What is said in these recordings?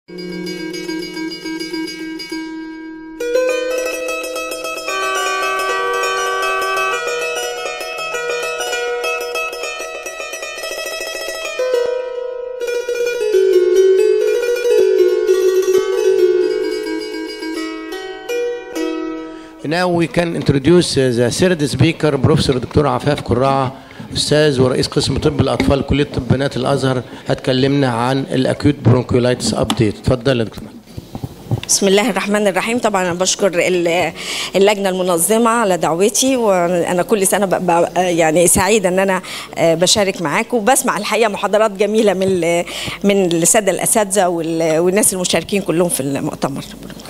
Now we can introduce the third speaker بروفيسور دكتور عفاف كراعة استاذ ورئيس قسم طب الاطفال كليه طب بنات الازهر هتكلمنا عن الاكيوت برونكولايتس ابديت اتفضل يا دكتور بسم الله الرحمن الرحيم طبعا انا بشكر ال- اللجنه المنظمه على دعوتي وانا كل سنه ببقى يعني سعيده ان انا بشارك معاكم وبسمع الحقيقه محاضرات جميله من ال- من الساده الاساتذه وال- والناس المشاركين كلهم في المؤتمر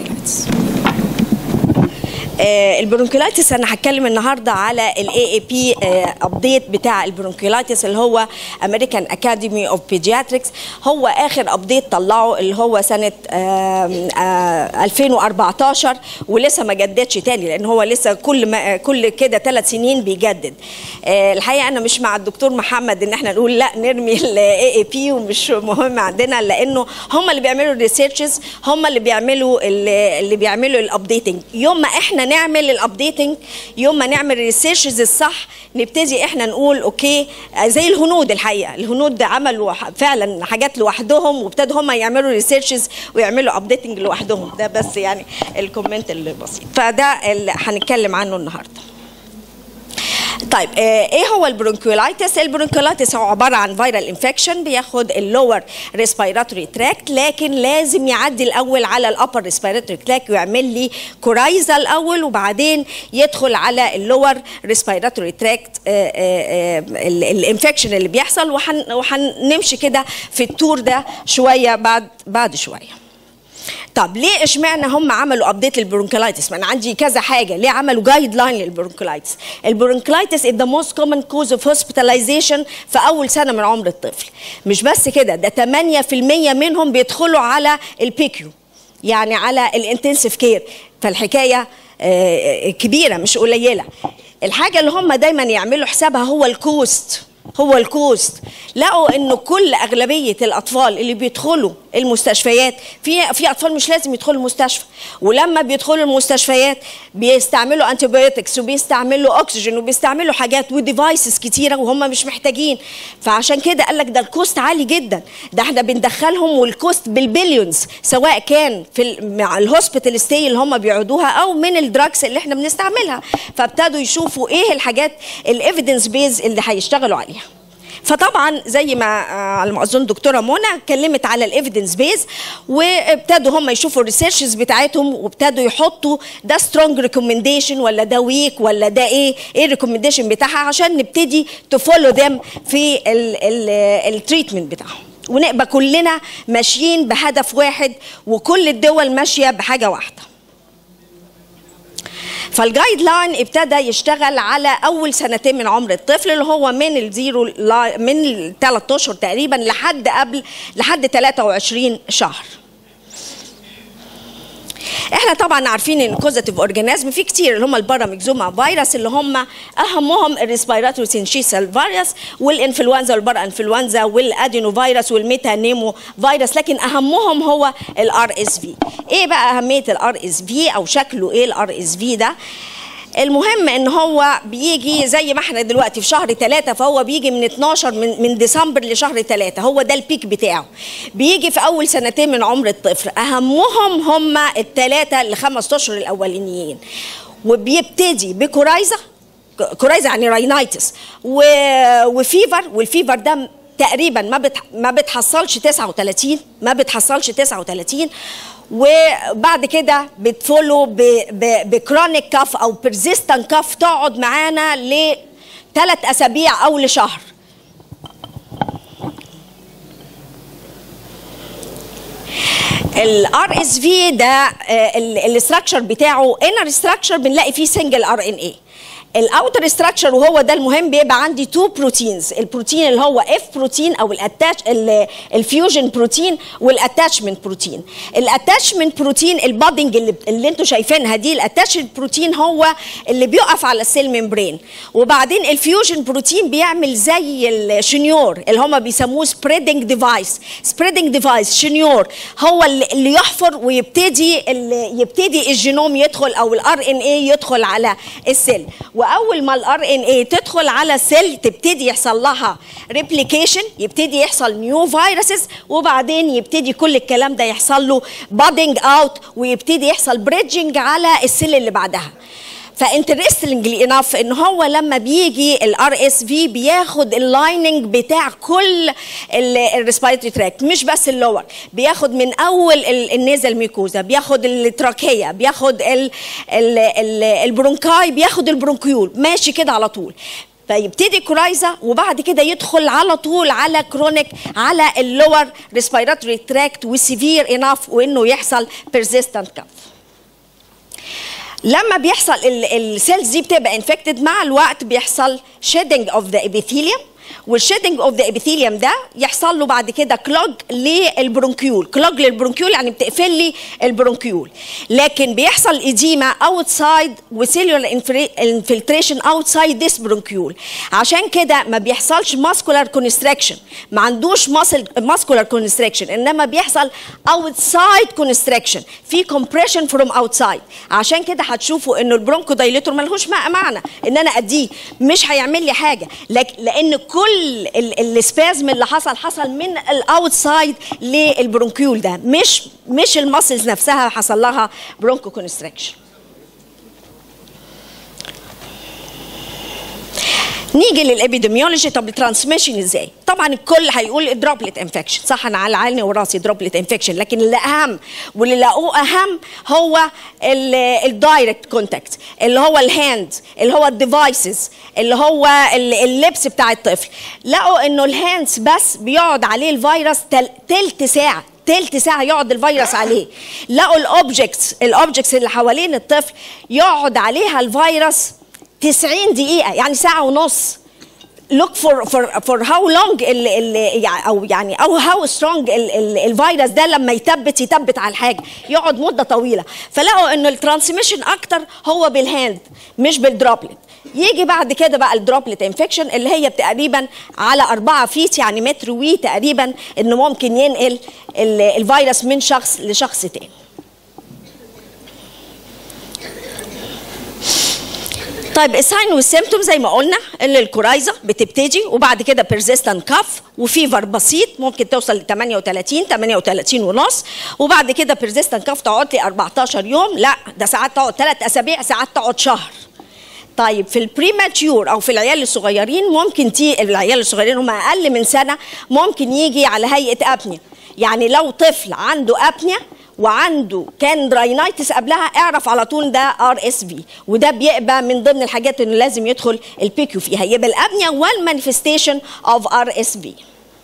آه، البرونكولايتس انا هتكلم النهارده على الاي اي بي ابديت بتاع البرونكولايتس اللي هو امريكان اكاديمي اوف بيدياتريكس هو اخر ابديت طلعه اللي هو سنه آم، آه، 2014 ولسه ما جددش تاني لان هو لسه كل ما كل كده ثلاث سنين بيجدد آه، الحقيقه انا مش مع الدكتور محمد ان احنا نقول لا نرمي الاي اي بي ومش مهم عندنا لانه هم اللي بيعملوا الريسيرشز هم اللي بيعملوا اللي اللي بيعملوا الابديتنج يوم ما احنا نعمل الابديتنج يوم ما نعمل الريسيرشز الصح نبتدي احنا نقول اوكي زي الهنود الحقيقه الهنود عملوا ح- فعلا حاجات لوحدهم وابتدوا هم يعملوا ريسيرشز ويعملوا ابديتنج لوحدهم ده بس يعني الكومنت البسيط فده اللي هنتكلم عنه النهارده طيب آه، ايه هو البرونكولايتس البرونكولايتس هو عباره عن فيرال انفكشن بياخد اللور ريسبيراتوري تراكت لكن لازم يعدي الاول على الابر ريسبيراتوري تراكت ويعمل لي كورايزا الاول وبعدين يدخل على اللور ريسبيراتوري تراكت الانفكشن اللي بيحصل وهن- وهنمشي كده في التور ده شويه بعد بعد شويه طب ليه اشمعنى هم عملوا ابديت للبرونكولايتس؟ ما انا عندي كذا حاجه، ليه عملوا جايد لاين للبرونكولايتس؟ البرونكولايتس is the most common cause of hospitalization في اول سنه من عمر الطفل. مش بس كده ده 8% منهم بيدخلوا على البيكيو يعني على الانتنسيف كير، فالحكايه آه، كبيره مش قليله. الحاجه اللي هم دايما يعملوا حسابها هو الكوست هو الكوست لقوا انه كل اغلبيه الاطفال اللي بيدخلوا المستشفيات في في اطفال مش لازم يدخلوا المستشفى ولما بيدخلوا المستشفيات بيستعملوا انتيبيوتكس وبيستعملوا اكسجين وبيستعملوا حاجات وديفايسز كتيره وهم مش محتاجين فعشان كده قال لك ده الكوست عالي جدا ده احنا بندخلهم والكوست بالبليونز سواء كان في ال- مع الهوسبيتال ستي اللي هم بيقعدوها او من الدراكس اللي احنا بنستعملها فابتدوا يشوفوا ايه الحاجات الايفيدنس بيز اللي هيشتغلوا عليها فطبعا زي ما آه، على ما اظن دكتوره منى اتكلمت على الايفيدنس بيز وابتدوا هم يشوفوا الريسيرشز بتاعتهم وابتدوا يحطوا ده سترونج ريكومنديشن ولا ده ويك ولا ده ايه ايه الريكومنديشن بتاعها عشان نبتدي تفولو ذم في التريتمنت بتاعهم ونبقى كلنا ماشيين بهدف واحد وكل الدول ماشيه بحاجه واحده فالجايد لاين ابتدى يشتغل على اول سنتين من عمر الطفل اللي هو من الزيرو لا- من الثلاث اشهر تقريبا لحد قبل لحد 23 شهر احنا طبعا عارفين ان كوزاتيف اورجانيزم في كتير اللي هم الباراميكزوما فيروس اللي هم اهمهم الريسبيراتوري سينشيسال فيروس والانفلونزا والبارا انفلونزا والادينو فيروس والميتانيمو فيروس لكن اهمهم هو الار اس في ايه بقى اهميه الار اس في او شكله ايه الار اس في ده المهم ان هو بيجي زي ما احنا دلوقتي في شهر ثلاثة فهو بيجي من 12 من, من ديسمبر لشهر ثلاثة هو ده البيك بتاعه بيجي في اول سنتين من عمر الطفل اهمهم هم الثلاثة لخمس اشهر الاولانيين وبيبتدي بكورايزا كورايزا يعني راينايتس و... وفيفر والفيفر ده تقريبا ما بت... ما بتحصلش 39 ما بتحصلش 39 وبعد كده بتفولو ب... ب... بكرونيك كاف او بيرزيستنت كاف تقعد معانا لثلاث اسابيع او لشهر الار اس في ده الاستراكشر بتاعه انر ستراكشر بنلاقي فيه سنجل ار ان اي الاوتر ستراكشر وهو ده المهم بيبقى عندي تو بروتينز البروتين اللي هو اف بروتين او الاتاش الفيوجن بروتين والاتاتشمنت بروتين الاتاتشمنت بروتين البادنج اللي, اللي انتم شايفينها دي الاتاتشمنت بروتين هو اللي بيقف على السيل ممبرين وبعدين الفيوجن بروتين بيعمل زي الشنيور اللي هم بيسموه سبريدنج ديفايس سبريدنج ديفايس شنيور هو اللي اللي يحفر ويبتدي اللي يبتدي الجينوم يدخل او الار ان اي يدخل على السيل واول ما الار ان اي تدخل على السيل تبتدي يحصل لها ريبليكيشن يبتدي يحصل نيو فيروسز وبعدين يبتدي كل الكلام ده يحصل له بادنج اوت ويبتدي يحصل بريدجنج على السيل اللي بعدها فانترستنجلي انف ان هو لما بيجي الار اس في بياخد اللايننج بتاع كل الريسبيرتوري تراكت مش بس اللور بياخد من اول النيزل ميكوزا بياخد التراكيه بياخد ال ال ال البرونكاي بياخد البرونكيول ماشي كده على طول فيبتدي كورايزا وبعد كده يدخل على طول على كرونيك على اللور ريسبيراتوري تراكت وسيفير انف وانه يحصل بيرزيستنت كف لما بيحصل السيلز دي بتبقى انفكتد مع الوقت بيحصل شيدنج اوف ذا ابيثيليوم والشيدنج اوف ذا ابيثيليوم ده يحصل له بعد كده كلوج للبرونكيول كلوج للبرونكيول يعني بتقفل لي البرونكيول لكن بيحصل ايديما اوتسايد وسيلولار انفلتريشن اوتسايد ذس برونكيول عشان كده ما بيحصلش ماسكولار كونستراكشن ما عندوش ماسكولار كونستراكشن انما بيحصل اوتسايد كونستراكشن في كومبريشن فروم اوتسايد عشان كده هتشوفوا انه البرونكو دايليتور ملهوش معنى ان انا اديه مش هيعمل لي حاجه لكن لان كل السبازم اللي حصل حصل من الاوتسايد للبرونكيول ده مش مش المسلز نفسها حصل لها برونكو كونستراكشن نيجي للابيديميولوجي طب الترانسميشن ازاي؟ طبعا الكل هيقول دروبلت انفكشن صح انا على عيني وراسي دروبلت انفكشن لكن اللي اهم واللي لقوه اهم هو الدايركت كونتاكت اللي هو الهاند اللي هو الديفايسز اللي هو اللبس بتاع الطفل لقوا انه الهاندز بس بيقعد عليه الفيروس تل تلت ساعه تلت ساعه يقعد الفيروس عليه لقوا الاوبجكتس الاوبجكتس اللي حوالين الطفل يقعد عليها الفيروس 90 دقيقة يعني ساعة ونص look for for for how long ال ال او يعني او how strong ال ال الفيروس ده لما يثبت يثبت على الحاجه يقعد مده طويله فلقوا ان الترانسميشن اكتر هو بالهاند مش بالدروبلت يجي بعد كده بقى الدروبلت انفكشن اللي هي تقريبا على 4 فيت يعني متر وي تقريبا انه ممكن ينقل الفيروس من شخص لشخص تاني طيب الساين والسيمتوم زي ما قلنا ان الكورايزا بتبتدي وبعد كده بيرزيستنت كاف وفيفر بسيط ممكن توصل ل 38 38 ونص وبعد كده بيرزيستنت كاف تقعد لي 14 يوم لا ده ساعات تقعد 3 اسابيع ساعات تقعد شهر طيب في البريماتيور او في العيال الصغيرين ممكن تي العيال الصغيرين هم اقل من سنه ممكن يجي على هيئه ابنيا يعني لو طفل عنده ابنيا وعنده كان دراينايتس قبلها اعرف على طول ده ار اس في وده بيبقى من ضمن الحاجات اللي لازم يدخل البيكيو فيها يبقى الابنيا والمانيفستيشن اوف ار اس في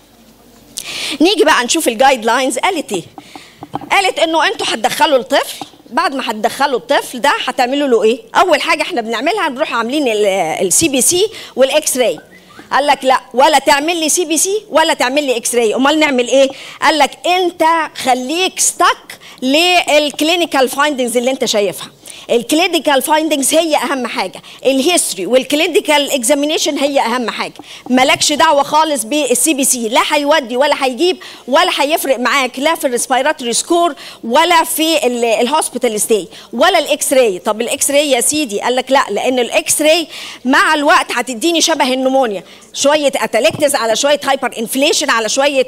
نيجي بقى نشوف الجايد لاينز قالت ايه قالت انه انتوا هتدخلوا الطفل بعد ما هتدخلوا الطفل ده هتعملوا له ايه اول حاجه احنا بنعملها نروح عاملين السي بي سي والاكس راي قال لك لا ولا تعمل لي سي بي سي ولا تعمل لي اكس راي امال نعمل ايه قال لك انت خليك ستك للكلينيكال فايندنجز اللي انت شايفها الكلينيكال فايندنجز هي اهم حاجه الهيستوري والكلينيكال اكزامينيشن هي اهم حاجه مالكش دعوه خالص بالسي بي سي لا هيودي ولا هيجيب ولا هيفرق معاك لا في الريسبيراتوري سكور ولا في الهوسبيتال ستاي ولا الاكس راي طب الاكس راي يا سيدي قال لك لا لان الاكس راي مع الوقت هتديني شبه النمونيا شويه اتالكتز على شويه هايبر انفليشن على شويه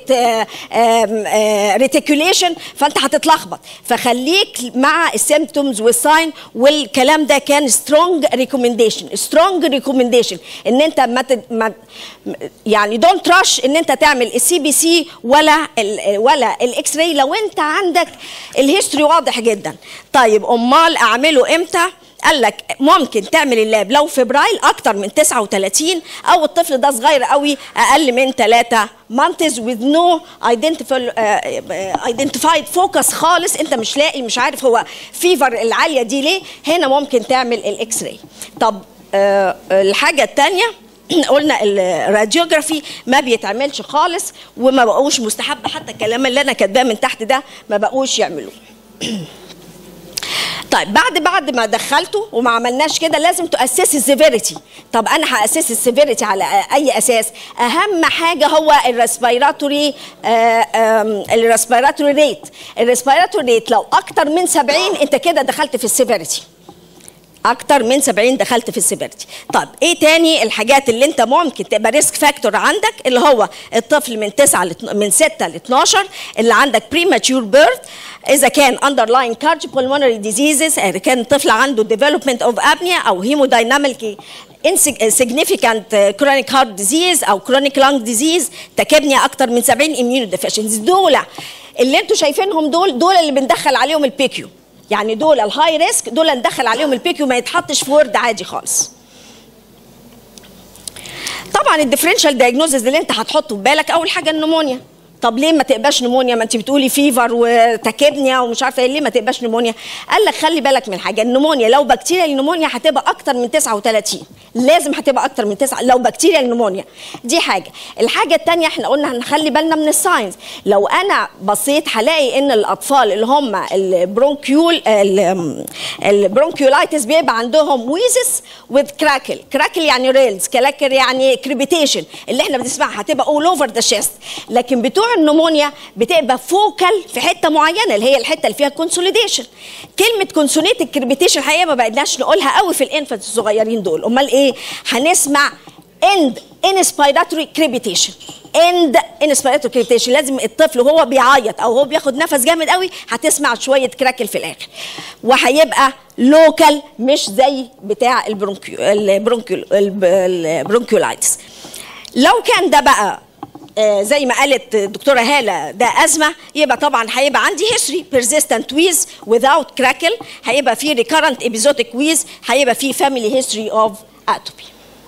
ريتيكوليشن فانت هتتلخبط فخليك مع السيمتومز والساين والكلام ده كان سترونج ريكومنديشن سترونج ريكومنديشن ان انت ما, تد... ما يعني دونت رش ان انت تعمل السي بي سي ولا ال ولا الاكس راي لو انت عندك الهيستوري واضح جدا طيب امال اعمله امتى قال لك ممكن تعمل اللاب لو فبرايل اكتر من 39 او الطفل ده صغير قوي اقل من 3 مانتز with no identified focus خالص انت مش لاقي مش عارف هو فيفر العاليه دي ليه هنا ممكن تعمل الاكس راي طب آه، الحاجه الثانيه قلنا الراديوجرافي ما بيتعملش خالص وما بقوش مستحب حتى الكلام اللي انا كاتباه من تحت ده ما بقوش يعملوه طيب بعد بعد ما دخلته وما عملناش كده لازم تؤسسي السيفيريتي طب انا هاسس السيفيريتي على اي اساس اهم حاجه هو الريسبيراتوري الريسبيراتوري ريت الريسبيراتوري ريت لو اكتر من 70 انت كده دخلت في السيفيريتي اكتر من 70 دخلت في السيفيرتي طب ايه تاني الحاجات اللي انت ممكن تبقى ريسك فاكتور عندك اللي هو الطفل من 9 من 6 ل 12 اللي عندك بريماتشور بيرث اذا كان underlying cardiopulmonary diseases اذا كان الطفل عنده development of apnea او hemodynamic insignificant chronic heart disease او chronic lung disease تكبنيا اكتر من 70 immunodeficiencies دول اللي انتوا شايفينهم دول دول اللي بندخل عليهم البيكيو يعني دول الهاي ريسك دول ندخل عليهم البيكيو ما يتحطش في وورد عادي خالص طبعا الديفرنشال دايجنوزز اللي انت هتحطه في بالك اول حاجه النمونيا طب ليه ما تبقاش نمونيا ما انت بتقولي فيفر وتكبنيا ومش عارفه ايه ليه ما تبقاش نمونيا قال لك خلي بالك من حاجه النمونيا لو بكتيريا النمونيا هتبقى اكتر من 39 لازم هتبقى اكتر من 9 لو بكتيريا النمونيا دي حاجه الحاجه الثانيه احنا قلنا هنخلي بالنا من الساينز لو انا بصيت هلاقي ان الاطفال اللي هم البرونكيول البرونكيولايتس بيبقى عندهم ويزس وذ كراكل كراكل يعني ريلز كلاكر يعني كريبيتيشن اللي احنا بنسمعها هتبقى اول اوفر ذا شيست لكن بتوع النمونيا بتبقى فوكال في حته معينه اللي هي الحته اللي فيها كونسوليديشن كلمه كونسونيت الكريبيتيشن الحقيقه ما بقيناش نقولها قوي في الانفنت الصغيرين دول امال ايه هنسمع اند انسبيراتوري كريبيتيشن اند انسبيراتوري كريبيتيشن لازم الطفل وهو بيعيط او هو بياخد نفس جامد قوي هتسمع شويه كراكل في الاخر وهيبقى لوكال مش زي بتاع البرونكيو البرونكيو البرونكيولايتس لو كان ده بقى آه زي ما قالت الدكتوره هاله ده ازمه يبقى طبعا هيبقى عندي هيستوري بيرزيستنت ويز without كراكل هيبقى في ريكارنت ابيزوتيك ويز هيبقى في فاميلي هيستوري اوف اتوبي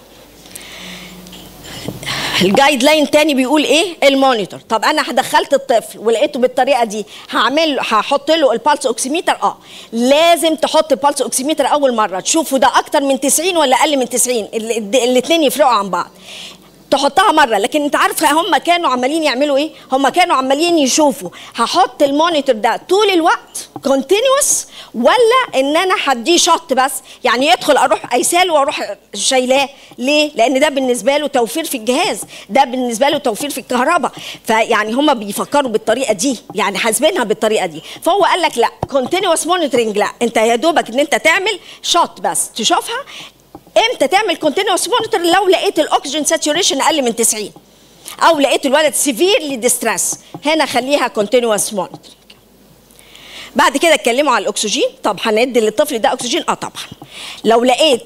الجايد لاين تاني بيقول ايه المونيتور طب انا دخلت الطفل ولقيته بالطريقه دي هعمل له هحط له البالس اوكسيميتر اه لازم تحط البالس اوكسيميتر اول مره تشوفوا ده اكتر من 90 ولا اقل من 90 الاثنين يفرقوا عن بعض تحطها مره لكن انت عارفه هم كانوا عمالين يعملوا ايه هم كانوا عمالين يشوفوا هحط المونيتور ده طول الوقت كونتينوس ولا ان انا هديه شط بس يعني يدخل اروح قايساله واروح شايلاه ليه لان ده بالنسبه له توفير في الجهاز ده بالنسبه له توفير في الكهرباء فيعني هم بيفكروا بالطريقه دي يعني حاسبينها بالطريقه دي فهو قال لك لا كونتينوس مونيتورنج لا انت يا دوبك ان انت تعمل شوت بس تشوفها امتى تعمل كونتينوس مونيتور لو لقيت الاكسجين ساتوريشن اقل من 90 او لقيت الولد سيفيرلي ديستريس هنا خليها كونتينوس مونيتور بعد كده اتكلموا على الاكسجين طب هندي للطفل ده اكسجين اه طبعا لو لقيت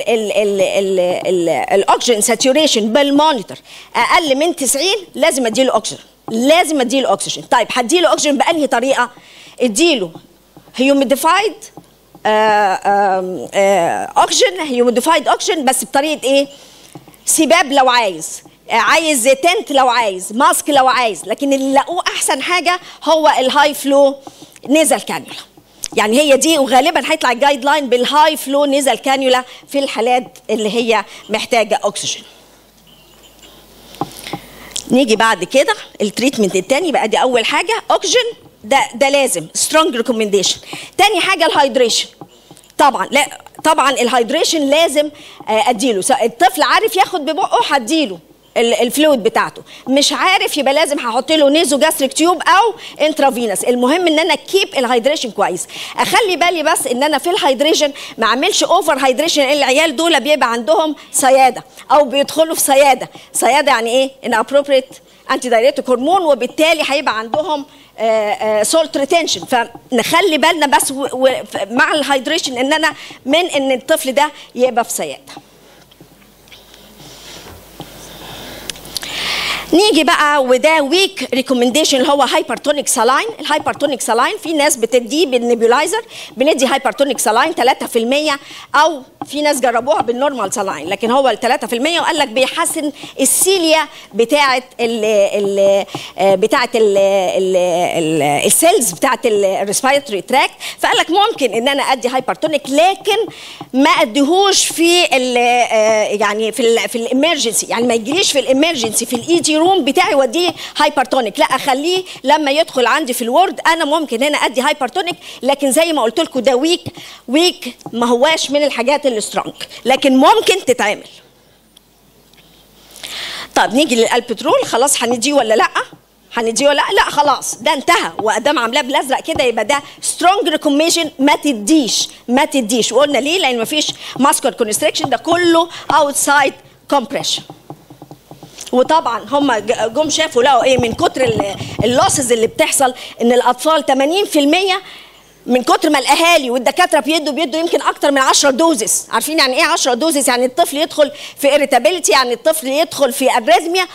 الاكسجين ساتوريشن بالمونيتور اقل من 90 لازم اديله اكسجين لازم اديله اكسجين طيب هديله اكسجين بانهي طريقه اديله هيوميديفايد اوكسجين هيوميديفايد اوكسجين بس بطريقه ايه سباب لو عايز عايز تنت لو عايز ماسك لو عايز لكن اللي لقوه احسن حاجه هو الهاي فلو نزل كانيولا يعني هي دي وغالبا هيطلع الجايد لاين بالهاي فلو نزل كانيولا في الحالات اللي هي محتاجه اكسجين نيجي بعد كده التريتمنت الثاني بقى دي اول حاجه اكسجين ده ده لازم سترونج ريكومنديشن تاني حاجه الهايدريشن طبعا لا طبعا الهايدريشن لازم اديله الطفل عارف ياخد ببقه هديله الفلويد بتاعته مش عارف يبقى لازم هحط له نيزو جاستريك تيوب او انترافينوس المهم ان انا كيب الهايدريشن كويس اخلي بالي بس ان انا في الهايدريشن ما اعملش اوفر هايدريشن العيال دول بيبقى عندهم سياده او بيدخلوا في سياده سياده يعني ايه ان ابروبريت انتي دايريتك هرمون وبالتالي هيبقى عندهم سولت ريتنشن فنخلي بالنا بس و و مع الهايدريشن ان انا من ان الطفل ده يبقى في سياده نيجي بقى وده ويك ريكومنديشن اللي هو هايبرتونيك سالاين الهايبرتونيك سالاين في ناس بتديه بالنيبولايزر بندي هايبرتونيك سالاين 3% او في ناس جربوها بالنورمال سالاين لكن هو ال 3% وقال لك بيحسن السيليا بتاعه ال ال بتاعه ال ال السيلز بتاعه الريسبيرتوري تراك فقال لك ممكن ان انا ادي هايبرتونيك لكن ما اديهوش في ال يعني في ال في الامرجنسي يعني ما يجيليش في الامرجنسي في الاي جي روم بتاعي واديه هايبرتونيك لا اخليه لما يدخل عندي في الورد انا ممكن هنا ادي هايبرتونيك لكن زي ما قلت لكم ده ويك ويك ما هواش من الحاجات السترونج لكن ممكن تتعمل طب نيجي للالبترول خلاص هنديه ولا لا هنديه ولا لا لا خلاص ده انتهى وادام عاملاه بالازرق كده يبقى ده سترونج ريكوميشن ما تديش ما تديش وقلنا ليه لان ما فيش ماسكر كونستريكشن ده كله اوتسايد كومبريشن وطبعا هم جم شافوا لقوا ايه من كتر اللوسز اللي بتحصل ان الاطفال 80% من كتر ما الاهالي والدكاتره بيدوا بيدوا يمكن اكتر من 10 دوزز عارفين يعني ايه 10 دوزز يعني الطفل يدخل في اريتابيلتي يعني الطفل يدخل في اريزميا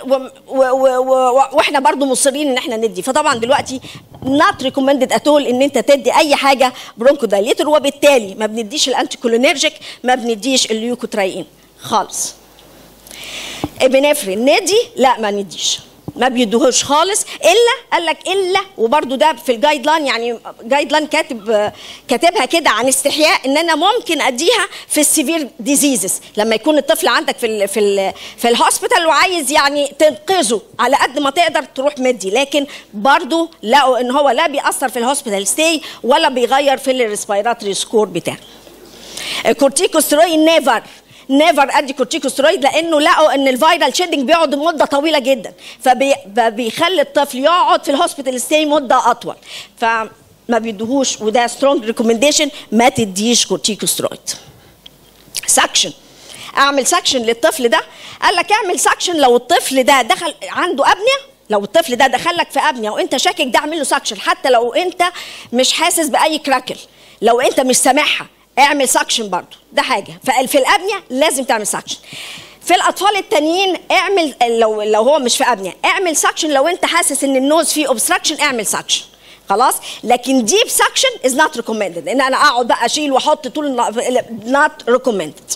واحنا برضو مصرين ان احنا ندي فطبعا دلوقتي نوت ريكومندد اتول ان انت تدي اي حاجه برونكو دايليتر وبالتالي ما بنديش الانتي كولينرجيك ما بنديش الليوكوترايين خالص ابنفرين ندي لا ما نديش ما بيدوهوش خالص الا قال لك الا وبرده ده في الجايد لاين يعني جايد لاين كاتب كاتبها كده عن استحياء ان انا ممكن اديها في السيفير ديزيزز لما يكون الطفل عندك في ال في ال في الهوسبيتال وعايز يعني تنقذه على قد ما تقدر تروح مدي لكن برضه لقوا ان هو لا بيأثر في الهوسبيتال ستي ولا بيغير في الريسبيراتوري سكور بتاعه الكورتيكوسترويد نيفر نيفر ادي كورتيكوسترويد لانه لقوا ان الفيرال شيدنج بيقعد مده طويله جدا فبيخلي الطفل يقعد في الهوسبيتال ستي مده اطول فما بيدوهوش وده سترونج ريكومنديشن ما تديش كورتيكوسترويد سكشن اعمل سكشن للطفل ده قال لك اعمل سكشن لو الطفل ده دخل عنده ابنيه لو الطفل ده دخلك في ابنيه وانت شاكك ده اعمل له سكشن حتى لو انت مش حاسس باي كراكل لو انت مش سامعها اعمل سكشن برضو ده حاجه ففي الابنيه لازم تعمل سكشن في الاطفال التانيين اعمل لو لو هو مش في ابنيه اعمل سكشن لو انت حاسس ان النوز فيه اوبستراكشن اعمل سكشن خلاص لكن ديب سكشن از نوت ريكومندد ان انا اقعد بقى اشيل واحط طول نوت ريكومندد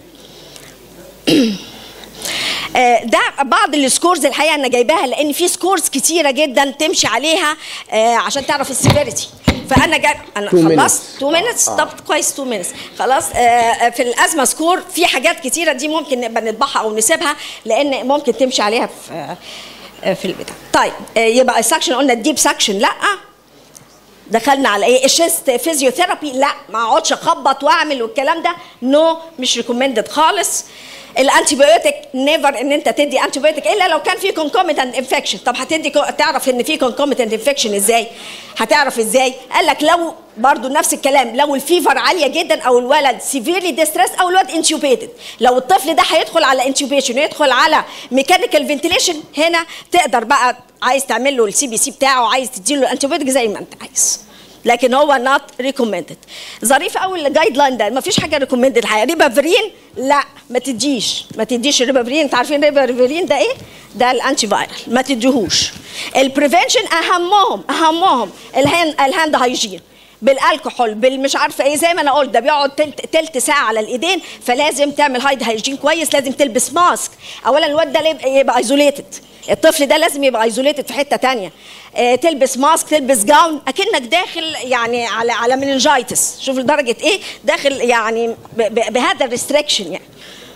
ده بعض السكورز الحقيقه انا جايباها لان في سكورز كتيره جدا تمشي عليها عشان تعرف السيفيريتي فانا جايب انا خلصت 2 مينتس طب كويس 2 مينتس خلاص في الازمه سكور في حاجات كتيره دي ممكن نبقى نطبعها او نسيبها لان ممكن تمشي عليها في في البتاع طيب يبقى السكشن قلنا الديب سكشن لا دخلنا على ايه الشيست فيزيوثيرابي لا ما اقعدش اخبط واعمل والكلام ده نو no, مش ريكومندد خالص الانتي بايوتيك نيفر ان انت تدي انتي بايوتيك الا لو كان في كونكوميتنت انفكشن طب هتدي تعرف ان في كونكوميتنت انفكشن ازاي هتعرف ازاي قال لك لو برضو نفس الكلام لو الفيفر عاليه جدا او الولد سيفيرلي ديستريس او الولد انتوبيتد لو الطفل ده هيدخل على انتوبيشن ويدخل على ميكانيكال فنتيليشن هنا تقدر بقى عايز تعمل له السي بي سي بتاعه عايز تديله الانتيبيوتيك زي ما انت عايز لكن هو نوت ريكومندد ظريف قوي الجايد لاين ده ما فيش حاجه ريكومندد الحقيقه ريبافرين لا ما تديش ما تديش الريبافرين انت عارفين ريبافرين ده ايه ده الانتي فايرال ما تديهوش البريفنشن اهمهم اهمهم الهاند الهاند هايجين بالالكحول بالمش عارفه ايه زي ما انا قلت ده بيقعد تلت, تلت ساعه على الايدين فلازم تعمل هايد هايجين كويس لازم تلبس ماسك اولا الواد ده يبقى ايزوليتد الطفل ده لازم يبقى ايزوليتد في حته تانية آه تلبس ماسك تلبس جاون اكنك داخل يعني على على مننجايتس شوف لدرجه ايه داخل يعني بهذا الريستريكشن يعني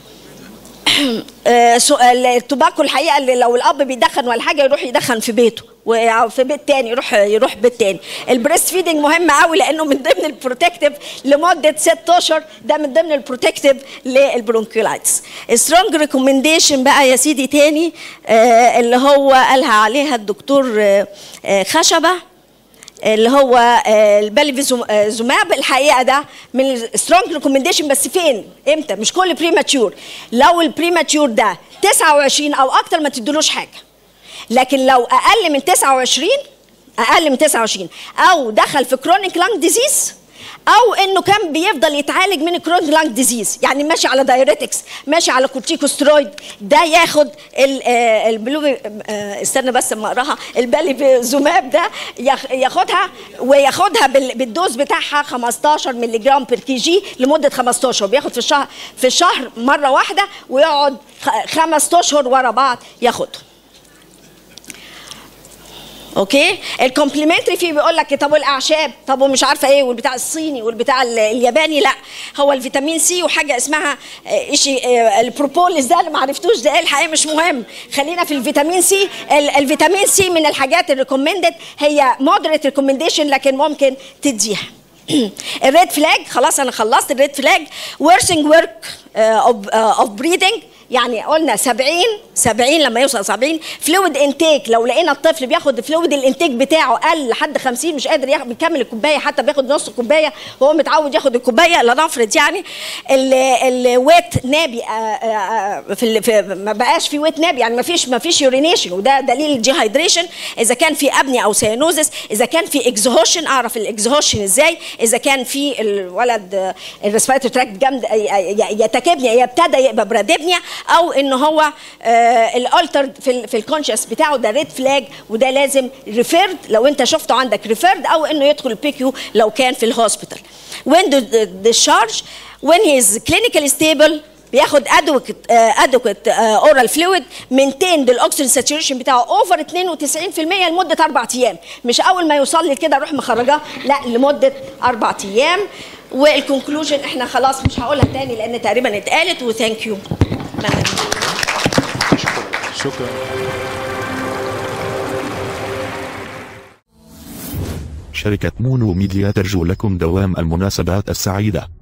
آه التوباكو الحقيقه اللي لو الاب بيدخن ولا حاجه يروح يدخن في بيته وفي بيت تاني يروح يروح بيت تاني البريست فيدنج مهم قوي لانه من ضمن البروتكتيف لمده ست اشهر ده من ضمن البروتكتيف للبرونكيولايتس سترونج ريكومنديشن بقى يا سيدي تاني آه اللي هو قالها عليها الدكتور آه آه خشبه اللي هو الباليفيزوماب الحقيقه ده من السترونج ريكومنديشن بس فين امتى مش كل بريماتشور لو البريماتشور ده 29 او اكتر ما تدلوش حاجه لكن لو اقل من 29 اقل من 29 او دخل في كرونيك لانج ديزيز او انه كان بيفضل يتعالج من كرونيك لانج ديزيز يعني ماشي على دايوريتكس ماشي على كورتيكوسترويد ده ياخد ال- آه، البلو آه، استنى بس اما اقراها البالي زوماب ده ياخ- ياخدها وياخدها بال- بالدوز بتاعها 15 مللي جرام بير كي جي لمده 15 بياخد في الشهر في الشهر مره واحده ويقعد خ- خمس اشهر ورا بعض ياخدهم اوكي الكومبلمنتري فيه بيقول لك طب والاعشاب طب ومش عارفه ايه والبتاع الصيني والبتاع ال- الياباني لا هو الفيتامين سي وحاجه اسمها آه، شيء آه، البروبوليس ده اللي ما عرفتوش ده ايه الحقيقه مش مهم خلينا في الفيتامين سي ال- الفيتامين سي من الحاجات الريكومندد هي مودريت ريكومنديشن لكن ممكن تديها الريد فلاج خلاص انا خلصت الريد فلاج ورسنج ورك اوف بريدنج يعني قلنا 70 70 لما يوصل 70 فلويد انتيك لو لقينا الطفل بياخد فلويد الانتيك بتاعه قل لحد 50 مش قادر ياخد بيكمل الكوبايه حتى بياخد نص الكوبايه وهو متعود ياخد الكوبايه لنفرض يعني ال- الويت نابي آه، آه، في, ال- في ما بقاش في ويت نابي يعني ما فيش ما فيش يورينيشن وده دليل الديهايدريشن اذا كان في ابني او سيانوزس اذا كان في اكزهوشن اعرف الاكزهوشن ازاي اذا كان في الولد الريسبيرتوري تراكت جامد يتكبني يبتدى يبقى برادبنيا او ان هو الالتر في ال في الكونشس بتاعه ده ريد فلاج وده لازم ريفيرد لو انت شفته عندك ريفيرد او انه يدخل البيكيو لو كان في الهوسبيتال when the discharge when he is clinically stable بياخد adequate uh, adequate uh, oral fluid maintain الاكسجين ساتوريشن بتاعه اوفر 92% لمده اربع ايام مش اول ما يوصل لي كده اروح مخرجاه لا لمده اربع ايام والكونكلوجن احنا خلاص مش هقولها تاني لان تقريبا اتقالت وثانك يو شكرا شركة مونو ميديا ترجو لكم دوام المناسبات السعيدة